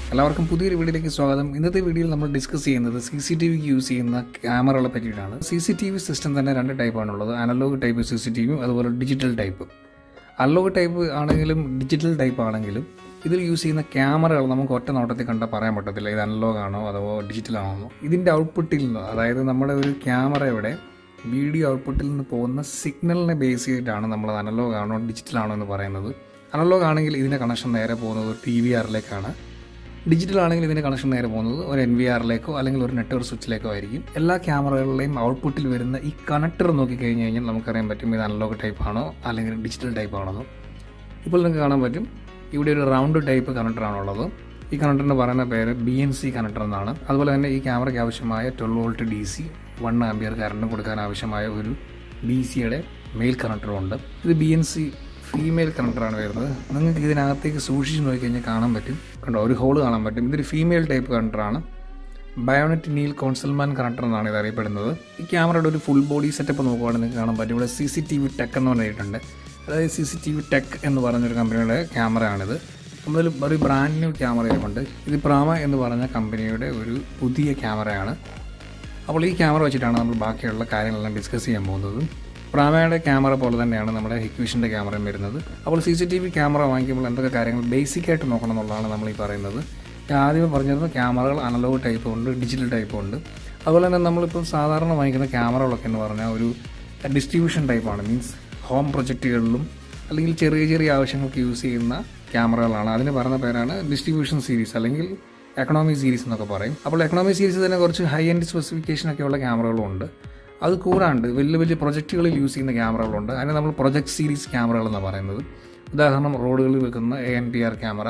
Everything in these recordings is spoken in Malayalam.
എല്ലാവർക്കും പുതിയൊരു വീഡിയോയിലേക്ക് സ്വാഗതം ഇന്നത്തെ വീഡിയോയിൽ നമ്മൾ ഡിസ്കസ് ചെയ്യുന്നത് സി സി ടി വിക്ക് യൂസ് ചെയ്യുന്ന ക്യാമറകളെ പറ്റിയിട്ടാണ് C C T V system തന്നെ രണ്ട് ടൈപ്പാണുള്ളത് analogue type C C T വിയും അതുപോലെ ഡിജിറ്റൽ ടൈപ്പ് അനലോഗ് ടൈപ്പ് ആണെങ്കിലും ഡിജിറ്റൽ ടൈപ്പ് ആണെങ്കിലും ഇതിൽ യൂസ് ചെയ്യുന്ന ക്യാമറകൾ നമുക്ക് ഒറ്റ നോട്ടത്തിൽ കണ്ടാൽ പറയാൻ പറ്റത്തില്ല ഇത് അനലോഗ് ആണോ അതോ ഡിജിറ്റൽ ആണോ ഇതിൻ്റെ ഔട്ട്പുട്ടിൽ നിന്ന് അതായത് നമ്മുടെ ഒരു ക്യാമറയുടെ വീഡിയോ ഔട്ട്പുട്ടിൽ നിന്ന് പോകുന്ന സിഗ്നലിനെ ബേസ് ചെയ്തിട്ടാണ് നമ്മൾ അനലോഗ് ആണോ ഡിജിറ്റൽ ആണോ എന്ന് പറയുന്നത് അനലോഗ് ആണെങ്കിൽ ഇതിൻ്റെ കണക്ഷൻ നേരെ പോകുന്നത് ടി വി ആറിലേക്കാണ് ഡിജിറ്റൽ ആണെങ്കിൽ ഇതിൻ്റെ കണക്ഷൻ നേരെ പോകുന്നത് ഒരു എൻ വി ആറിലേക്കോ അല്ലെങ്കിൽ ഒരു നെറ്റ്വർക്ക് സ്വിച്ചിലേക്കോ ആയിരിക്കും എല്ലാ ക്യാമറകളുടെയും ഔട്ട്പുട്ടിൽ വരുന്ന ഈ കണക്ടർ നോക്കിക്കഴിഞ്ഞ് കഴിഞ്ഞാൽ നമുക്കറിയാൻ പറ്റും ഇത് അനലോഗ് ടൈപ്പ് ആണോ അല്ലെങ്കിൽ ഡിജിറ്റൽ ടൈപ്പ് ആണോ ഇപ്പോൾ നിങ്ങൾക്ക് കാണാൻ പറ്റും ഇവിടെ ഒരു റൗണ്ട് ടൈപ്പ് കണക്ടറാണുള്ളത് ഈ കണക്ടറിന് പറയുന്ന പേര് ബി എൻ സി കണക്ടർ എന്നാണ് അതുപോലെ തന്നെ ഈ ക്യാമറയ്ക്ക് ആവശ്യമായ twelve volt D C one ampere current കൊടുക്കാൻ ആവശ്യമായ ഒരു ബി സിയുടെ മെയിൽ കണക്ടറും ഉണ്ട് ഇത് ബി എൻ സി ഫീമെയിൽ കണക്ടറാണ് വരുന്നത് നിങ്ങൾക്ക് ഇതിനകത്തേക്ക് സൂക്ഷിച്ച് നോക്കിക്കഴിഞ്ഞാൽ കാണാൻ പറ്റും കണ്ടോ ഒരു ഹോൾ കാണാൻ പറ്റും ഇതൊരു ഫീമെയിൽ ടൈപ്പ് കണക്ടറാണ് ബയോണെറ്റ് നീൽ കോൺസൽമാൻ കണക്ടർ എന്നാണ് ഇത് അറിയപ്പെടുന്നത് ഈ ക്യാമറയുടെ ഒരു ഫുൾ ബോഡി സെറ്റപ്പ് നോക്കുവാണെങ്കിൽ നിങ്ങൾക്ക് കാണാൻ പറ്റും ഇവിടെ C C T V tech എന്ന് പറഞ്ഞിട്ടുണ്ട് അതായത് C C T V tech എന്ന് പറഞ്ഞൊരു കമ്പനിയുടെ ക്യാമറയാണിത് നമ്മളിൽ ഒരു ബ്രാൻഡ് ന്യൂ ക്യാമറ ഇരിപ്പുണ്ട് ഇത് പ്രാമ എന്ന് പറഞ്ഞ കമ്പനിയുടെ ഒരു പുതിയ ക്യാമറയാണ് അപ്പോൾ ഈ ക്യാമറ വെച്ചിട്ടാണ് നമ്മൾ ബാക്കിയുള്ള കാര്യങ്ങളെല്ലാം ഡിസ്കസ് ചെയ്യാൻ പോകുന്നത് പ്രാമയുടെ ക്യാമറ പോലെ തന്നെയാണ് നമ്മുടെ ഹിക്വിഷൻ്റെ ക്യാമറയും വരുന്നത് അപ്പോൾ C C T V camera വാങ്ങിക്കുമ്പോൾ എന്തൊക്കെ കാര്യങ്ങൾ ബേസിക്കായിട്ട് നോക്കണം എന്നുള്ളതാണ് നമ്മൾ ഈ പറയുന്നത് ഞാൻ ആദ്യമേ പറഞ്ഞിരുന്നു ക്യാമറകൾ അനലോഗ് ടൈപ്പ് ഉണ്ട് ഡിജിറ്റൽ ടൈപ്പ് ഉണ്ട് അതുപോലെ തന്നെ നമ്മളിപ്പോൾ സാധാരണ വാങ്ങിക്കുന്ന ക്യാമറകളൊക്കെ എന്ന് പറഞ്ഞാൽ ഒരു ഡിസ്ട്രിബ്യൂഷൻ ടൈപ്പാണ് മീൻസ് ഹോം പ്രൊജക്റ്റുകളിലും അല്ലെങ്കിൽ ചെറിയ ചെറിയ ആവശ്യങ്ങൾക്ക് യൂസ് ചെയ്യുന്ന ക്യാമറകളാണ് അതിന് പറയുന്ന പേരാണ് ഡിസ്ട്രിബ്യൂഷൻ സീരീസ് അല്ലെങ്കിൽ എക്കണോമി സീരീസ് എന്നൊക്കെ പറയും അപ്പോൾ എക്കണോമി സീരീസ് തന്നെ കുറച്ച് ഹൈ എൻഡ് സ്പെസിഫിക്കേഷൻ ഒക്കെ ഉള്ള ക്യാമറകളും ഉണ്ട് അത് കൂടാണ്ട് വലിയ വലിയ പ്രൊജക്റ്റുകളിൽ യൂസ് ചെയ്യുന്ന ക്യാമറകളുണ്ട് അതിനെ നമ്മൾ പ്രൊജക്ട് സീരീസ് ക്യാമറകൾ എന്നാണ് പറയുന്നത് ഉദാഹരണം റോഡുകളിൽ വെക്കുന്ന A N P R camera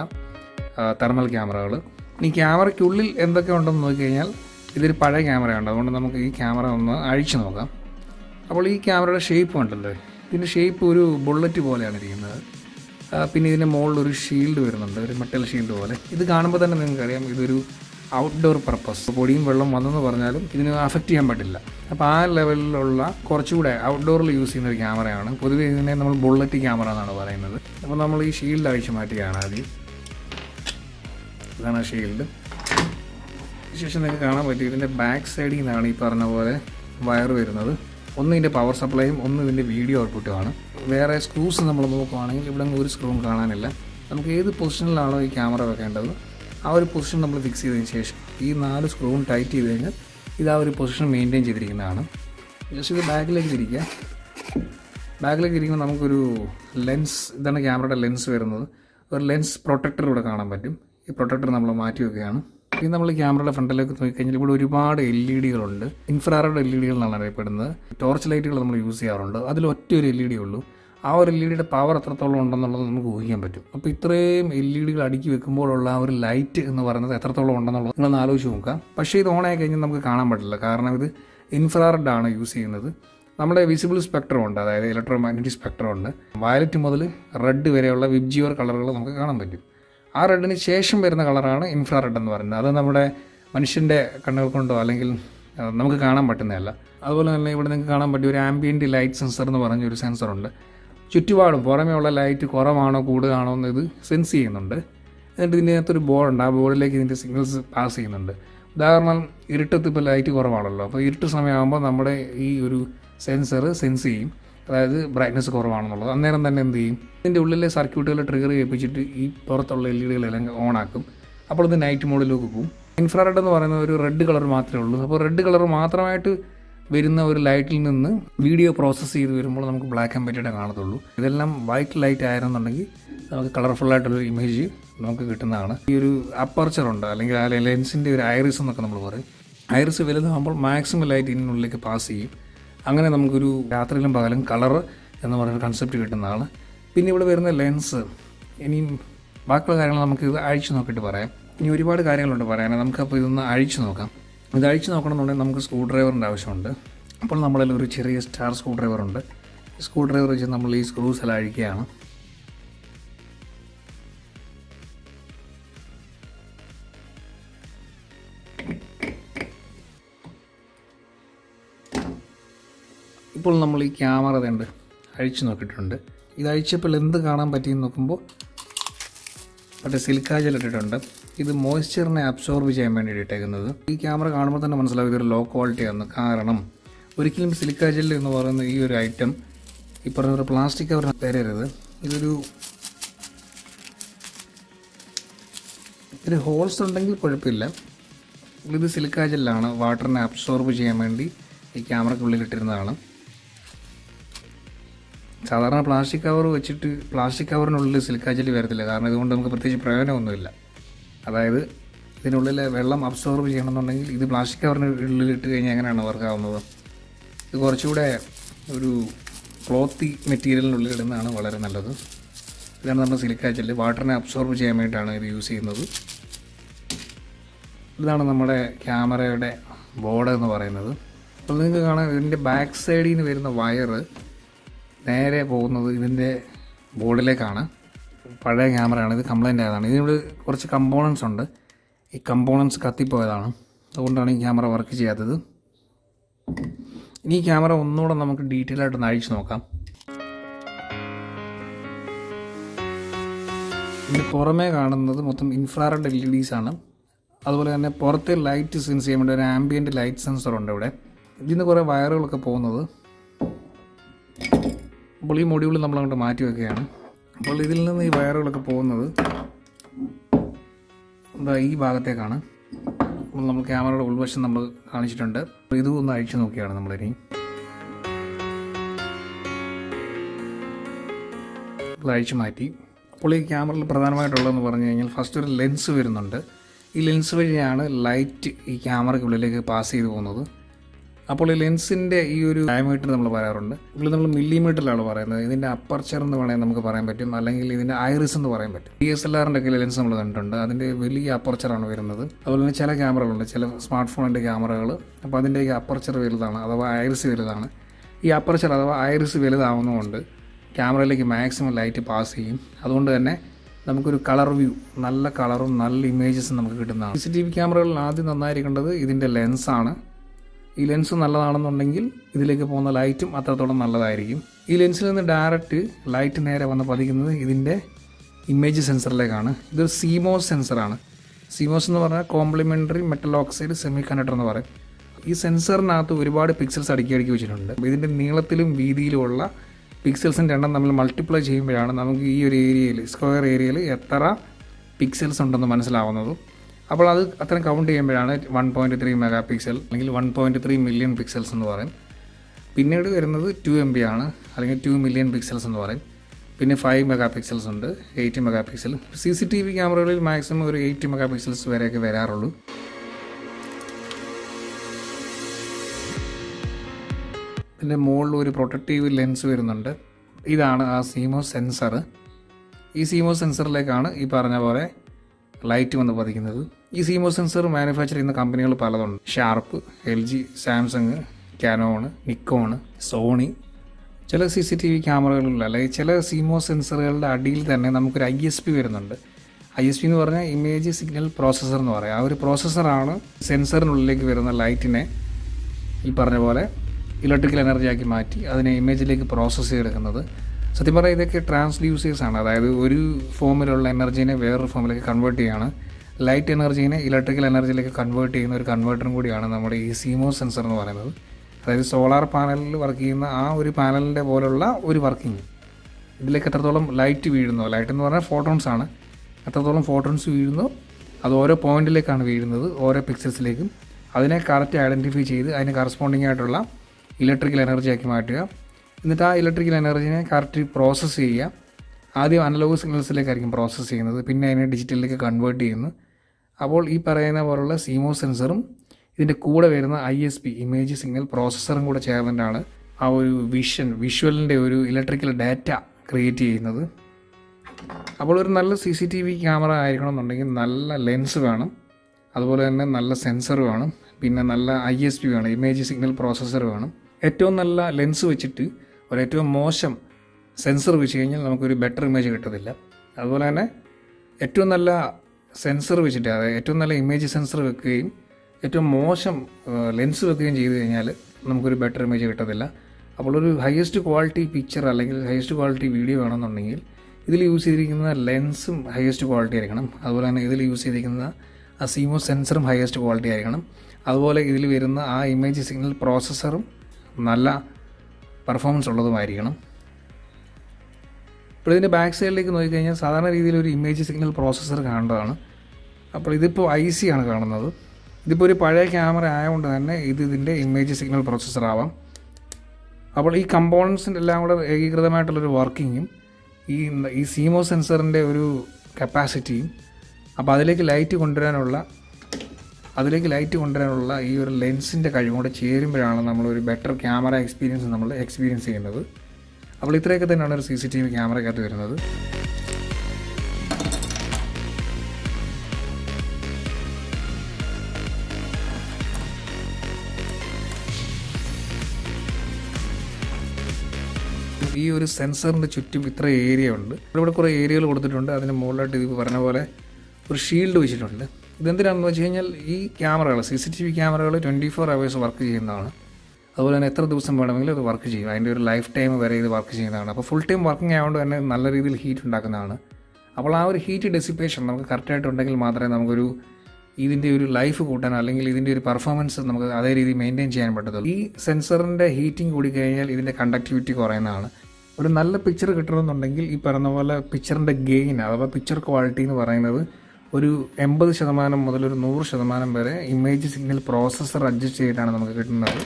thermal ക്യാമറകൾ ഇനി ക്യാമറയ്ക്കുള്ളിൽ എന്തൊക്കെ ഉണ്ടെന്ന് നോക്കിക്കഴിഞ്ഞാൽ ഇതൊരു പഴയ ക്യാമറയുണ്ട് അതുകൊണ്ട് നമുക്ക് ഈ ക്യാമറ ഒന്ന് അഴിച്ചു നോക്കാം അപ്പോൾ ഈ ക്യാമറയുടെ ഷേപ്പ് ഉണ്ടല്ലോ ഇതിൻ്റെ ഷേപ്പ് ഒരു ബുള്ളറ്റ് പോലെയാണ് ഇരിക്കുന്നത് ആ, പിന്നെ ഇതിൻ്റെ മുകളിൽ ഒരു ഷീൽഡ് വരുന്നുണ്ട് ഒരു മെറ്റൽ ഷീൽഡ് പോലെ ഇത് കാണുമ്പോൾ തന്നെ നിങ്ങൾക്കറിയാം ഇതൊരു ഔട്ട്ഡോർ പർപ്പസ് പൊടിയും വെള്ളം വന്നെന്ന് പറഞ്ഞാലും ഇതിന് അഫക്റ്റ് ചെയ്യാൻ പറ്റില്ല അപ്പോൾ ആ ലെവലിലുള്ള കുറച്ചുകൂടെ ഔട്ട്ഡോറിൽ യൂസ് ചെയ്യുന്ന ഒരു ക്യാമറയാണ് പൊതുവെ ഇതിനെ നമ്മൾ ബുള്ളറ്റ് ക്യാമറ എന്നാണ് പറയുന്നത് അപ്പോൾ നമ്മൾ ഈ ഷീൽഡ് അഴിച്ച് മാറ്റുകയാണ് ആദ്യം ഇതാണ് ഷീൽഡ് ശേഷം നിങ്ങൾക്ക് കാണാൻ പറ്റും ഇതിൻ്റെ ബാക്ക് സൈഡിൽ നിന്നാണ് ഈ പറഞ്ഞ പോലെ വയർ വരുന്നത് ഒന്ന് ഇതിൻ്റെ പവർ സപ്ലൈയും ഒന്ന് ഇതിൻ്റെ വീഡിയോ ഔട്ട്പുട്ടുമാണ് വേറെ സ്ക്രൂസ് നമ്മൾ നോക്കുവാണെങ്കിൽ ഇവിടെ അങ്ങ് ഒരു സ്ക്രൂവും കാണാനില്ല നമുക്ക് ഏത് പൊസിഷനിലാണോ ഈ ക്യാമറ വെക്കേണ്ടത് ആ ഒരു പൊസിഷൻ നമ്മൾ ഫിക്സ് ചെയ്തതിന് ശേഷം ഈ നാല് സ്ക്രൂവും ടൈറ്റ് ചെയ്ത് കഴിഞ്ഞാൽ ഇത് ആ ഒരു പൊസിഷൻ മെയിൻറ്റെയിൻ ചെയ്തിരിക്കുന്നതാണ് ജസ്റ്റ് ഇത് ബാക്കിലേക്ക് തിരിക്കുക ബാക്കിലേക്ക് ഇരിക്കുമ്പോൾ നമുക്കൊരു ലെൻസ് ഇതാണ് ക്യാമറയുടെ ലെൻസ് വരുന്നത് ഒരു ലെൻസ് പ്രൊട്ടക്ടർ ഇവിടെ കാണാൻ പറ്റും ഈ പ്രൊട്ടക്ടർ നമ്മൾ മാറ്റി വെക്കുകയാണ് ഇനി നമ്മൾ ക്യാമറയുടെ ഫ്രണ്ടിലേക്ക് നോക്കിക്കഴിഞ്ഞാൽ ഇവിടെ ഒരുപാട് എൽ ഇ ഡികളുണ്ട് ഇൻഫ്രാറെഡ് എൽ ഇ ഡികൾ എന്നാണ് അറിയപ്പെടുന്നത് ടോർച്ച് ലൈറ്റുകൾ നമ്മൾ യൂസ് ചെയ്യാറുണ്ട് അതിൽ ഒറ്റ ഒരു എൽ ഇ ഡി ഉള്ളൂ ആ ഒരു എൽ ഇ ഡിയുടെ പവർ എത്രത്തോളം ഉണ്ടെന്നുള്ളത് നമുക്ക് ഊഹിക്കാൻ പറ്റും അപ്പോൾ ഇത്രയും എൽ ഇ ഡികൾ അടുക്കി വെക്കുമ്പോഴുള്ള ആ ഒരു ലൈറ്റ് എന്ന് പറയുന്നത് എത്രത്തോളം ഉണ്ടെന്നുള്ളത് നിങ്ങളൊന്ന് ആലോചിച്ച് നോക്കാം പക്ഷേ ഇത് ഓൺ ആയി കഴിഞ്ഞാൽ നമുക്ക് കാണാൻ പറ്റില്ല കാരണം ഇത് ഇൻഫ്രാറെഡ് ആണ് യൂസ് ചെയ്യുന്നത് നമ്മുടെ വിസിബിൾ സ്പെക്ട്രം ഉണ്ട് അതായത് ഇലക്ട്രോ മാഗ്നറ്റിക് സ്പെക്ട്രം ഉണ്ട് വയലറ്റ് മുതൽ റെഡ് വരെയുള്ള വിബ്ജിയോർ കളറുകൾ നമുക്ക് കാണാൻ പറ്റും ആ റെഡിന് ശേഷം വരുന്ന കളറാണ് ഇൻഫ്രാറെഡ് എന്ന് പറയുന്നത് അത് നമ്മുടെ മനുഷ്യൻ്റെ കണ്ണുകൾ കൊണ്ടോ അല്ലെങ്കിൽ ആ, നമുക്ക് കാണാൻ പറ്റുന്നതല്ല അതുപോലെ തന്നെ ഇവിടെ നിങ്ങൾക്ക് കാണാൻ പറ്റിയ ഒരു ആംബിയൻറ്റ് ലൈറ്റ് സെൻസർ എന്ന് പറഞ്ഞ ഒരു സെൻസറുണ്ട് ചുറ്റുപാടും പുറമേ ഉള്ള ലൈറ്റ് കുറവാണോ കൂടുതലാണോ എന്ന് ഇത് സെൻസ് ചെയ്യുന്നുണ്ട് എന്നിട്ട് ഇതിനകത്തൊരു ബോർഡുണ്ട് ആ ബോർഡിലേക്ക് ഇതിൻ്റെ സിഗ്നൽസ് പാസ് ചെയ്യുന്നുണ്ട് ഉദാഹരണം ഇരുട്ടത്ത് ഇപ്പോൾ ലൈറ്റ് കുറവാണല്ലോ അപ്പോൾ ഇരുട്ട് സമയമാകുമ്പോൾ നമ്മുടെ ഈ ഒരു സെൻസർ സെൻസ് ചെയ്യും അതായത് ബ്രൈറ്റ്നസ് കുറവാണെന്നുള്ളത് അന്നേരം തന്നെ എന്ത് ചെയ്യും ഇതിൻ്റെ ഉള്ളിലെ സർക്യൂട്ടുകൾ ട്രിഗർ ചെയ്യിപ്പിച്ചിട്ട് ഈ പുറത്തുള്ള എൽ ഇ ഡികളെല്ലാം ഓൺ ആക്കും അപ്പോൾ ഇത് നൈറ്റ് മോഡിലേക്ക് പോകും ഇൻഫ്രാറെഡ് എന്ന് പറയുന്ന ഒരു റെഡ് കളർ മാത്രമേ ഉള്ളൂ അപ്പോൾ റെഡ് കളർ മാത്രമായിട്ട് വരുന്ന ഒരു ലൈറ്റിൽ നിന്ന് വീഡിയോ പ്രോസസ്സ് ചെയ്ത് വരുമ്പോൾ നമുക്ക് ബ്ലാക്ക് ആൻഡ് വൈറ്റേ കാണത്തുള്ളൂ ഇതെല്ലാം വൈറ്റ് ലൈറ്റ് ആയിരുന്നുണ്ടെങ്കിൽ നമുക്ക് കളർഫുൾ ആയിട്ടുള്ള ഇമേജ് നമുക്ക് കിട്ടുന്നതാണ് ഈ ഒരു അപ്പർച്ചർ ഉണ്ട് അല്ലെങ്കിൽ ആ ലെൻസിൻ്റെ ഒരു ഐറിസ് എന്നൊക്കെ നമ്മൾ പറയും ഐറിസ് വലുതാകുമ്പോൾ മാക്സിമം ലൈറ്റ് ഇതിനുള്ളിലേക്ക് പാസ് ചെയ്യും അങ്ങനെ നമുക്കൊരു രാത്രിയിലും പകലും കളർ എന്ന് പറയുന്ന കൺസെപ്റ്റ് കിട്ടുന്നതാണ് പിന്നെ ഇവിടെ വരുന്ന ലെൻസ് ഇനിയും ബാക്കിയുള്ള കാര്യങ്ങൾ നമുക്ക് ഇത് അഴിച്ചു നോക്കിയിട്ട് പറയാം ഇനി ഒരുപാട് കാര്യങ്ങളുണ്ട് പറയാൻ നമുക്കപ്പോൾ ഇതൊന്ന് അഴിച്ചു നോക്കാം ഇത് അഴിച്ചു നോക്കണമെന്നുണ്ടെങ്കിൽ നമുക്ക് സ്ക്രൂ ഡ്രൈവറിൻ്റെ ആവശ്യമുണ്ട് അപ്പോൾ നമ്മളിൽ ഒരു ചെറിയ സ്റ്റാർ സ്ക്രൂ ഡ്രൈവർ ഉണ്ട് സ്ക്രൂ ഡ്രൈവർ വെച്ച് നമ്മൾ ഈ സ്ക്രൂസ് എല്ലാം അഴിക്കുകയാണ് ഇപ്പോൾ നമ്മൾ ഈ ക്യാമറ ഇതുണ്ട് അഴിച്ചു നോക്കിയിട്ടുണ്ട് ഇത് അഴിച്ചപ്പോൾ എന്ത് കാണാൻ പറ്റിയെന്ന് നോക്കുമ്പോൾ മറ്റേ സിലിക്കാ ജെൽ ഇട്ടിട്ടുണ്ട് ഇത് മോയ്സ്ചറിനെ അബ്സോർബ് ചെയ്യാൻ വേണ്ടി ഇട്ടേക്കുന്നത് ഈ ക്യാമറ കാണുമ്പോൾ തന്നെ മനസ്സിലാവും ഇതൊരു ലോ ക്വാളിറ്റി ആണ് കാരണം ഒരിക്കലും സിലിക്കാ ജെൽ എന്ന് പറയുന്ന ഈ ഒരു ഐറ്റം ഈ പറഞ്ഞ ഒരു പ്ലാസ്റ്റിക് കവർ തരരുത് ഇതൊരു ഒരു ഹോൾസ് ഉണ്ടെങ്കിൽ കുഴപ്പമില്ല ഇത് സിലിക്കാ ജെല്ലാണ് വാട്ടറിനെ അബ്സോർബ് ചെയ്യാൻ വേണ്ടി ഈ ക്യാമറയ്ക്കുള്ളിൽ ഇട്ടിരുന്നതാണ് സാധാരണ പ്ലാസ്റ്റിക് കവർ വെച്ചിട്ട് പ്ലാസ്റ്റിക് കവറിനുള്ളിൽ സിലിക്കാ ജെല്ലി വരത്തില്ല കാരണം ഇതുകൊണ്ട് നമുക്ക് പ്രത്യേകിച്ച് പ്രയോജനമൊന്നുമില്ല അതായത് ഇതിനുള്ളിൽ വെള്ളം അബ്സോർബ് ചെയ്യണമെന്നുണ്ടെങ്കിൽ ഇത് പ്ലാസ്റ്റിക് കവറിന് ഉള്ളിൽ ഇട്ട് കഴിഞ്ഞാൽ എങ്ങനെയാണ് വർക്ക് ആവുന്നത് ഇത് കുറച്ചുകൂടെ ഒരു ക്ലോത്തി മെറ്റീരിയലിനുള്ളിൽ ഇടുന്നതാണ് വളരെ നല്ലത് ഇതാണ് നമ്മുടെ സിലിക്കാ ജെല്ല് വാട്ടറിനെ അബ്സോർബ് ചെയ്യാൻ വേണ്ടിയിട്ടാണ് ഇത് യൂസ് ചെയ്യുന്നത് ഇതാണ് നമ്മുടെ ക്യാമറയുടെ ബോർഡ് എന്ന് പറയുന്നത് അപ്പോൾ നിങ്ങൾക്ക് കാണാം ഇതിൻ്റെ ബാക്ക് സൈഡിൽ നിന്ന് വരുന്ന വയറ് നേരെ പോകുന്നത് ഇതിൻ്റെ ബോർഡിലേക്കാണ് പഴയ ക്യാമറയാണ് ഇത് കംപ്ലൈൻ്റ് ആയതാണ് ഇതിനോട് കുറച്ച് കമ്പോണൻസ് ഉണ്ട് ഈ കമ്പോണൻസ് കത്തിപ്പോയതാണ് അതുകൊണ്ടാണ് ഈ ക്യാമറ വർക്ക് ചെയ്യാത്തത് ഇനി ഈ ക്യാമറ ഒന്നുകൂടെ നമുക്ക് ഡീറ്റെയിൽ ആയിട്ട് ഒന്ന് അഴിച്ചു നോക്കാം ഇതിന് പുറമേ കാണുന്നത് മൊത്തം ഇൻഫ്രാറെഡ് എൽ ഇ ഡീസ് ആണ് അതുപോലെ തന്നെ പുറത്തെ ലൈറ്റ് സെൻസ് ചെയ്യാൻ വേണ്ടി ഒരു ആംബിയൻറ്റ് ലൈറ്റ് സെൻസർ ഉണ്ട് ഇവിടെ ഇതിൽ നിന്ന് കുറേ വയറുകളൊക്കെ പോകുന്നത് അപ്പോൾ ഈ മൊഡ്യൂൾ നമ്മൾ അങ്ങോട്ട് മാറ്റി വെക്കുകയാണ് അപ്പോൾ ഇതിൽ നിന്ന് ഈ വയറുകളൊക്കെ പോകുന്നത് എന്താ ഈ ഭാഗത്തേക്കാണ് അപ്പോൾ നമ്മൾ ക്യാമറയുടെ ഉൾവശം നമ്മൾ കാണിച്ചിട്ടുണ്ട് അപ്പോൾ ഇതും ഒന്ന് അഴിച്ചു നോക്കിയാണ് നമ്മളിനി അപ്പോൾ അഴിച്ചു മാറ്റി അപ്പോൾ ഈ ക്യാമറയിൽ പ്രധാനമായിട്ടുള്ളതെന്ന് പറഞ്ഞു കഴിഞ്ഞാൽ ഫസ്റ്റ് ഒരു ലെൻസ് വരുന്നുണ്ട് ഈ ലെൻസ് വഴിയാണ് ലൈറ്റ് ഈ ക്യാമറയ്ക്കുള്ളിലേക്ക് പാസ് ചെയ്തു പോകുന്നത് അപ്പോൾ ഈ ലെൻസിൻ്റെ ഈ ഒരു ഡയമീറ്റർ നമ്മൾ പറയാറുണ്ട് ഇതിൽ നമ്മൾ മില്ലിമീറ്ററിലാണ് പറയുന്നത് ഇതിൻ്റെ അപ്പർച്ചർ എന്ന് വേണമെങ്കിൽ നമുക്ക് പറയാൻ പറ്റും അല്ലെങ്കിൽ ഇതിൻ്റെ ഐറിസ് എന്ന് പറയാൻ പറ്റും ഡി എസ് എൽ ആറിൻ്റെ ഒക്കെ ലെൻസ് നമ്മൾ കണ്ടിട്ടുണ്ട് അതിൻ്റെ വലിയ അപ്പർച്ചറാണ് വരുന്നത് അതുപോലെ തന്നെ ചില ക്യാമറകളുണ്ട് ചില സ്മാർട്ട് ഫോണിൻ്റെ ക്യാമറകൾ അപ്പോൾ അതിൻ്റെ ഈ അപ്പർച്ചർ വലുതാണ് അഥവാ ഐറിസ് വലുതാണ് ഈ അപ്പർച്ചർ അഥവാ ഐറിസ് വലുതാവുന്നതുകൊണ്ട് ക്യാമറയിലേക്ക് മാക്സിമം ലൈറ്റ് പാസ് ചെയ്യും അതുകൊണ്ട് തന്നെ നമുക്കൊരു കളർ വ്യൂ നല്ല കളറും നല്ല ഇമേജസും നമുക്ക് കിട്ടുന്നതാണ് സി സി ടി വി ക്യാമറകളിൽ ആദ്യം നന്നായിരിക്കേണ്ടത് ഇതിൻ്റെ ലെൻസാണ് ഈ ലെൻസ് നല്ലതാണെന്നുണ്ടെങ്കിൽ ഇതിലേക്ക് പോകുന്ന ലൈറ്റും അത്രത്തോളം നല്ലതായിരിക്കും ഈ ലെൻസിൽ നിന്ന് ഡയറക്റ്റ് ലൈറ്റ് നേരെ വന്ന് പതിക്കുന്നത് ഇതിൻ്റെ ഇമേജ് സെൻസറിലേക്കാണ് ഇതൊരു സീമോസ് സെൻസറാണ് സീമോസ് എന്ന് പറഞ്ഞാൽ complementary metal oxide semiconductor എന്ന് പറയും ഈ സെൻസറിനകത്ത് ഒരുപാട് പിക്സൽസ് അടുക്കി അടുക്കി വെച്ചിട്ടുണ്ട് ഇതിൻ്റെ നീളത്തിലും വീതിയിലുമുള്ള പിക്സൽസിൻ്റെ എണ്ണം നമ്മൾ മൾട്ടിപ്ലൈ ചെയ്യുമ്പോഴാണ് നമുക്ക് ഈ ഒരു ഏരിയയിൽ സ്ക്വയർ ഏരിയയിൽ എത്ര പിക്സൽസ് ഉണ്ടെന്ന് മനസ്സിലാവുന്നത് അപ്പോൾ അത് അത്രയും കൗണ്ട് ചെയ്യുമ്പോഴാണ് one point three megapixel അല്ലെങ്കിൽ one point three million pixels എന്ന് പറയും പിന്നീട് വരുന്നത് ടു എം ബി ആണ് അല്ലെങ്കിൽ ടു മില്യൺ പിക്സൽസ് എന്ന് പറയും പിന്നെ ഫൈവ് മെഗാ പിക്സൽസ് ഉണ്ട് eight megapixel C C T V ക്യാമറകളിൽ മാക്സിമം ഒരു എയ്റ്റ് മെഗാ പിക്സൽസ് വരെയൊക്കെ വരാറുള്ളൂ ഇതിൻ്റെ മുകളിൽ ഒരു പ്രൊട്ടക്റ്റീവ് ലെൻസ് വരുന്നുണ്ട് ഇതാണ് ആ സീമോ സെൻസർ ഈ സീമോ സെൻസറിലേക്കാണ് ഈ പറഞ്ഞ പോലെ ലൈറ്റ് വന്ന് പതിക്കുന്നത് ഈ സീമോ സെൻസർ മാനുഫാക്ചർ ചെയ്യുന്ന കമ്പനികൾ പലതുണ്ട് Sharp L G Samsung Canon Nikon Sony ചില സി സി ടി വി ക്യാമറകളിൽ അല്ലെങ്കിൽ ചില സീമോ സെൻസറുകളുടെ അടിയിൽ തന്നെ നമുക്കൊരു ഐ എസ് പി വരുന്നുണ്ട് ഐ എസ് പി എന്ന് പറഞ്ഞാൽ ഇമേജ് സിഗ്നൽ പ്രോസസ്സർ എന്ന് പറയാം ആ ഒരു പ്രോസസ്സറാണ് സെൻസറിനുള്ളിലേക്ക് വരുന്ന ലൈറ്റിനെ ഈ പറഞ്ഞ പോലെ ഇലക്ട്രിക്കൽ എനർജി ആക്കി മാറ്റി അതിനെ ഇമേജിലേക്ക് പ്രോസസ്സ് ചെയ്തെടുക്കുന്നത് സത്യം പറഞ്ഞാൽ ഇതൊക്കെ ട്രാൻസ്ഡ്യൂസേഴ്സ് ആണ് അതായത് ഒരു ഫോമിലുള്ള എനർജീനെ വേറൊരു ഫോമിലേക്ക് കൺവേർട്ട് ചെയ്യുകയാണ് ലൈറ്റ് എനർജീനെ ഇലക്ട്രിക്കൽ എനർജിയിലേക്ക് കൺവേർട്ട് ചെയ്യുന്ന ഒരു കൺവേർട്ടറും കൂടിയാണ് നമ്മുടെ ഈ സീമോ സെൻസർ എന്ന് പറയുന്നത് അതായത് സോളാർ പാനലിൽ വർക്ക് ചെയ്യുന്ന ആ ഒരു പാനലിൻ്റെ പോലുള്ള ഒരു വർക്കിംഗ് ഇതിലേക്ക് എത്രത്തോളം ലൈറ്റ് വീഴുന്നു ലൈറ്റ് എന്ന് പറഞ്ഞാൽ ഫോട്ടോൺസ് ആണ് എത്രത്തോളം ഫോട്ടോൺസ് വീഴുന്നു അത് ഓരോ പോയിന്റിലേക്കാണ് വീഴുന്നത് ഓരോ പിക്സൽസിലേക്കും അതിനെ കറക്റ്റ് ഐഡൻറ്റിഫൈ ചെയ്ത് അതിന് കറസ്പോണ്ടിങ് ആയിട്ടുള്ള ഇലക്ട്രിക്കൽ എനർജി ആക്കി മാറ്റുക എന്നിട്ട് ആ ഇലക്ട്രിക്കൽ എനർജിനെ കറക്റ്റ് പ്രോസസ്സ് ചെയ്യുക ആദ്യം അനലോഗ് സിഗ്നൽസിലേക്കായിരിക്കും പ്രോസസ്സ് ചെയ്യുന്നത് പിന്നെ അതിനെ ഡിജിറ്റലിലേക്ക് കൺവേർട്ട് ചെയ്യുന്നു അപ്പോൾ ഈ പറയുന്ന പോലുള്ള സീമോ സെൻസറും ഇതിൻ്റെ കൂടെ വരുന്ന I S P image signal പ്രോസസ്സറും കൂടെ ചേർന്നിട്ടാണ് ആ ഒരു വിഷൻ വിഷ്വലിൻ്റെ ഒരു ഇലക്ട്രിക്കൽ ഡാറ്റ ക്രിയേറ്റ് ചെയ്യുന്നത് അപ്പോൾ ഒരു നല്ല C C T V camera ആയിരിക്കണമെന്നുണ്ടെങ്കിൽ നല്ല ലെൻസ് വേണം അതുപോലെ തന്നെ നല്ല സെൻസർ വേണം പിന്നെ നല്ല ഐ എസ് പി വേണം ഇമേജ് സിഗ്നൽ പ്രോസസ്സർ വേണം ഏറ്റവും നല്ല ലെൻസ് വെച്ചിട്ട് ഒരു ഏറ്റവും മോശം സെൻസർ വെച്ച് കഴിഞ്ഞാൽ നമുക്കൊരു ബെറ്റർ ഇമേജ് കിട്ടത്തില്ല അതുപോലെ തന്നെ ഏറ്റവും നല്ല സെൻസർ വെച്ചിട്ട് അതായത് ഏറ്റവും നല്ല ഇമേജ് സെൻസർ വെക്കുകയും ഏറ്റവും മോശം ലെൻസ് വെക്കുകയും ചെയ്തു കഴിഞ്ഞാൽ നമുക്കൊരു ബെറ്റർ ഇമേജ് കിട്ടത്തില്ല അപ്പോൾ ഒരു ഹയസ്റ്റ് ക്വാളിറ്റി പിക്ചർ അല്ലെങ്കിൽ ഹയസ്റ്റ് ക്വാളിറ്റി വീഡിയോ വേണമെന്നുണ്ടെങ്കിൽ ഇതിൽ യൂസ് ചെയ്തിരിക്കുന്ന ലെൻസും ഹയസ്റ്റ് ക്വാളിറ്റി ആയിരിക്കണം അതുപോലെ തന്നെ ഇതിൽ യൂസ് ചെയ്തിരിക്കുന്ന ആ സീമോ സെൻസറും ഹയസ്റ്റ് ക്വാളിറ്റി ആയിരിക്കണം അതുപോലെ ഇതിൽ വരുന്ന ആ ഇമേജ് സിഗ്നൽ പ്രോസസ്സറും നല്ല പെർഫോമൻസ് ഉള്ളതുമായിരിക്കണം ഇപ്പോൾ ഇതിൻ്റെ ബാക്ക് സൈഡിലേക്ക് നോക്കിക്കഴിഞ്ഞാൽ സാധാരണ രീതിയിൽ ഒരു ഇമേജ് സിഗ്നൽ പ്രോസസ്സർ കാണേണ്ടതാണ് അപ്പോൾ ഇതിപ്പോൾ ഐ സി ആണ് കാണുന്നത് ഇതിപ്പോൾ ഒരു പഴയ ക്യാമറ ആയതുകൊണ്ട് തന്നെ ഇത് ഇതിൻ്റെ ഇമേജ് സിഗ്നൽ പ്രോസസ്സർ ആവാം അപ്പോൾ ഈ കമ്പോണൻസിൻ്റെ എല്ലാം കൂടെ ഏകീകൃതമായിട്ടുള്ളൊരു വർക്കിങ്ങും ഈ ഈ സീമോ സെൻസറിൻ്റെ ഒരു കപ്പാസിറ്റിയും അപ്പോൾ അതിലേക്ക് ലൈറ്റ് കൊണ്ടുവരാനുള്ള അതിലേക്ക് ലൈറ്റ് കൊണ്ടുവരാനുള്ള ഈ ഒരു ലെൻസിൻ്റെ കഴിവും കൂടെ ചേരുമ്പോഴാണ് നമ്മളൊരു ബെറ്റർ ക്യാമറ എക്സ്പീരിയൻസ് നമ്മൾ എക്സ്പീരിയൻസ് ചെയ്യുന്നത് അപ്പോൾ ഇത്രയൊക്കെ തന്നെയാണ് ഒരു സി സി ടി വി ക്യാമറയ്ക്കകത്ത് വരുന്നത് ഈ ഒരു സെൻസറിൻ്റെ ചുറ്റും ഇത്ര ഏരിയ ഉണ്ട് ഇവിടെ ഇവിടെ കുറേ ഏരിയകൾ കൊടുത്തിട്ടുണ്ട് അതിന് മുകളിലായിട്ട് ഇത് പറഞ്ഞ പോലെ ഒരു ഷീൽഡ് വെച്ചിട്ടുണ്ട് ഇതെന്തിനാണെന്ന് വെച്ച് കഴിഞ്ഞാൽ ഈ ക്യാമറകൾ സി സി ടി വി ക്യാമറകൾ ട്വൻറ്റി ഫോർ അവേഴ്സ് വർക്ക് ചെയ്യുന്നതാണ് അതുപോലെ തന്നെ എത്ര ദിവസം വേണമെങ്കിലും അത് വർക്ക് ചെയ്യും അതിൻ്റെ ഒരു ലൈഫ് ടൈം വരെ ഇത് വർക്ക് ചെയ്യുന്നതാണ് അപ്പോൾ ഫുൾ ടൈം വർക്കിംഗ് ആയതുകൊണ്ട് തന്നെ നല്ല രീതിയിൽ ഹീറ്റ് ഉണ്ടാക്കുന്നതാണ് അപ്പോൾ ആ ഒരു ഹീറ്റ് ഡെസിപ്പേഷൻ നമുക്ക് കറക്റ്റായിട്ടുണ്ടെങ്കിൽ മാത്രമേ നമുക്കൊരു ഇതിൻ്റെ ഒരു ലൈഫ് കൂട്ടാൻ അല്ലെങ്കിൽ ഇതിൻ്റെ ഒരു പെർഫോമൻസ് നമുക്ക് അതേ രീതിയിൽ മെയിൻറ്റെയിൻ ചെയ്യാൻ പറ്റത്തുള്ളൂ ഈ സെൻസറിൻ്റെ ഹീറ്റിംഗ് കൂടി കഴിഞ്ഞാൽ ഇതിൻ്റെ കണ്ടക്ടിവിറ്റി കുറയുന്നതാണ് ഒരു നല്ല പിക്ചർ കിട്ടണമെന്നുണ്ടെങ്കിൽ ഈ പറഞ്ഞ പോലെ പിക്ചറിൻ്റെ ഗെയിൻ അഥവാ പിക്ചർ ക്വാളിറ്റി എന്ന് പറയുന്നത് ഒരു എൺപത് ശതമാനം മുതൽ ഒരു നൂറ് ശതമാനം വരെ ഇമേജ് സിഗ്നൽ പ്രോസസ്സർ അഡ്ജസ്റ്റ് ചെയ്തിട്ടാണ് നമുക്ക് കിട്ടുന്നത്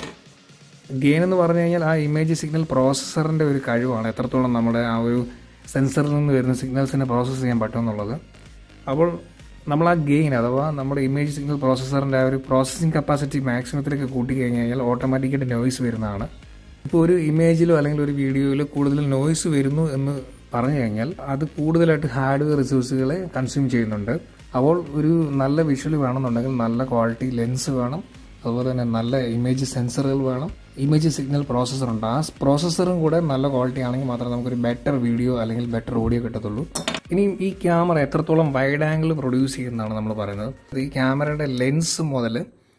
ഗെയിൻ എന്ന് പറഞ്ഞു കഴിഞ്ഞാൽ ആ ഇമേജ് സിഗ്നൽ പ്രോസസ്സറിൻ്റെ ഒരു കഴിവാണ് എത്രത്തോളം നമ്മുടെ ആ ഒരു സെൻസറിൽ നിന്ന് വരുന്ന സിഗ്നൽസിനെ പ്രോസസ്സ് ചെയ്യാൻ പറ്റുമെന്നുള്ളത് അപ്പോൾ നമ്മൾ ആ ഗെയിൻ അഥവാ നമ്മുടെ ഇമേജ് സിഗ്നൽ പ്രോസസ്സറിൻ്റെ ആ ഒരു പ്രോസസ്സിംഗ് കപ്പാസിറ്റി മാക്സിമത്തിലേക്ക് കൂട്ടി കഴിഞ്ഞ് കഴിഞ്ഞാൽ ഓട്ടോമാറ്റിക്കായിട്ട് നോയ്സ് വരുന്നതാണ് ഇപ്പോൾ ഒരു ഇമേജിലോ അല്ലെങ്കിൽ ഒരു വീഡിയോയിലോ കൂടുതൽ നോയ്സ് വരുന്നു എന്ന് പറഞ്ഞു കഴിഞ്ഞാൽ അത് കൂടുതലായിട്ട് ഹാർഡ്വെയർ റിസോഴ്സുകളെ കൺസ്യൂം ചെയ്യുന്നുണ്ട് അപ്പോൾ ഒരു നല്ല വിഷ്വൽ വേണമെന്നുണ്ടെങ്കിൽ നല്ല ക്വാളിറ്റി ലെൻസ് വേണം അതുപോലെ തന്നെ നല്ല ഇമേജ് സെൻസറുകൾ വേണം ഇമേജ് സിഗ്നൽ പ്രോസസ്സർ ഉണ്ട് ആ പ്രോസസ്സറും കൂടെ നല്ല ക്വാളിറ്റി ആണെങ്കിൽ മാത്രമേ നമുക്കൊരു ബെറ്റർ വീഡിയോ അല്ലെങ്കിൽ ബെറ്റർ ഓഡിയോ കിട്ടത്തുള്ളൂ ഇനിയും ഈ ക്യാമറ എത്രത്തോളം വൈഡ് ആംഗിൾ പ്രൊഡ്യൂസ് ചെയ്യുന്നതാണ് നമ്മൾ പറയുന്നത് ഈ ക്യാമറയുടെ ലെൻസ് മുതൽ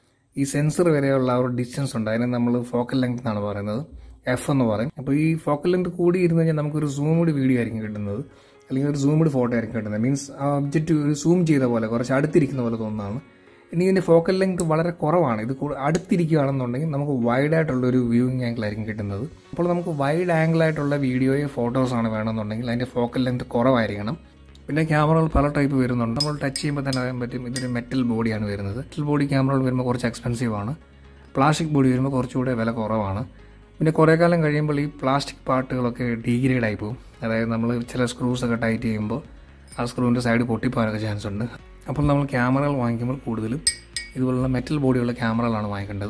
ഈ സെൻസർ വരെയുള്ള ആ ഒരു ഡിസ്റ്റൻസ് ഉണ്ട് അതിനെ നമ്മൾ ഫോക്കൽ ലെങ്ത് എന്നാണ് പറയുന്നത് എഫ് എന്ന് പറയും അപ്പോൾ ഈ ഫോക്കൽ ലെങ്ത് കൂടി ഇരുന്ന് കഴിഞ്ഞാൽ നമുക്കൊരു സൂംഡ് വീഡിയോ ആയിരിക്കും കിട്ടുന്നത് അല്ലെങ്കിൽ ഒരു സൂംഡ് ഫോട്ടോ ആയിരിക്കും കിട്ടുന്നത് മീൻസ് ആ ഒബ്ജക്റ്റ് ഒരു സൂം ചെയ്ത പോലെ കുറച്ച് അടുത്തിരിക്കുന്ന പോലെ തോന്നുന്നതാണ് ഇനി ഇതിൻ്റെ ഫോക്കൽ ലെങ്ത് വളരെ കുറവാണ് ഇത് അടുത്തിരിക്കുകയാണെന്നുണ്ടെങ്കിൽ നമുക്ക് വൈഡ് ആയിട്ടുള്ള ഒരു വ്യൂയിങ് ആംഗിൾ ആയിരിക്കും കിട്ടുന്നത് അപ്പോൾ നമുക്ക് വൈഡ് ആംഗിൾ ആയിട്ടുള്ള വീഡിയോയോ ഫോട്ടോസാണ് വേണമെന്നുണ്ടെങ്കിൽ അതിൻ്റെ ഫോക്കൽ ലെങ്ത് കുറവായിരിക്കണം പിന്നെ ക്യാമറകൾ പല ടൈപ്പ് വരുന്നുണ്ട് നമ്മൾ ടച്ച് ചെയ്യുമ്പോൾ തന്നെ അറിയാൻ പറ്റും ഇതൊരു മെറ്റൽ ബോഡിയാണ് വരുന്നത് മെറ്റൽ ബോഡി ക്യാമറകൾ വരുമ്പോൾ കുറച്ച് എക്സ്പെൻസീവ് ആണ് പ്ലാസ്റ്റിക് ബോഡി വരുമ്പോൾ കുറച്ചുകൂടെ വില കുറവാണ് പിന്നെ കുറേ കാലം കഴിയുമ്പോൾ ഈ പ്ലാസ്റ്റിക് പാർട്ടുകളൊക്കെ ഡീഗ്രേഡ് ആയി പോകും അതായത് നമ്മൾ ചില സ്ക്രൂസ് ഒക്കെ ടൈറ്റ് ചെയ്യുമ്പോൾ ആ സ്ക്രൂവിൻ്റെ സൈഡ് പൊട്ടിപ്പോകാനൊക്കെ ചാൻസ് ഉണ്ട് അപ്പോൾ നമ്മൾ ക്യാമറകൾ വാങ്ങിക്കുമ്പോൾ കൂടുതലും ഇതുപോലുള്ള മെറ്റൽ ബോഡിയുള്ള ക്യാമറകളാണ് വാങ്ങിക്കേണ്ടത്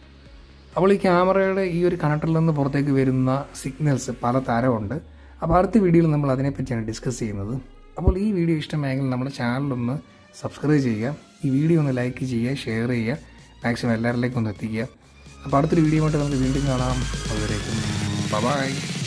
അപ്പോൾ ഈ ക്യാമറയുടെ ഈ ഒരു കണക്ടറിൽ നിന്ന് പുറത്തേക്ക് വരുന്ന സിഗ്നൽസ് പല തരമുണ്ട് അപ്പോൾ അടുത്ത വീഡിയോയിൽ നമ്മൾ അതിനെപ്പറ്റിയാണ് ഡിസ്കസ് ചെയ്യുന്നത് അപ്പോൾ ഈ വീഡിയോ ഇഷ്ടമായെങ്കിൽ നമ്മുടെ ചാനലൊന്ന് സബ്സ്ക്രൈബ് ചെയ്യുക ഈ വീഡിയോ ഒന്ന് ലൈക്ക് ചെയ്യുക ഷെയർ ചെയ്യുക മാക്സിമം എല്ലാവരിലേക്കും ഒന്ന് എത്തിക്കുക അപ്പോൾ അടുത്തൊരു വീഡിയോ ആയിട്ട് നമുക്ക് വീണ്ടും കാണാം അതുവരേക്കും ബൈ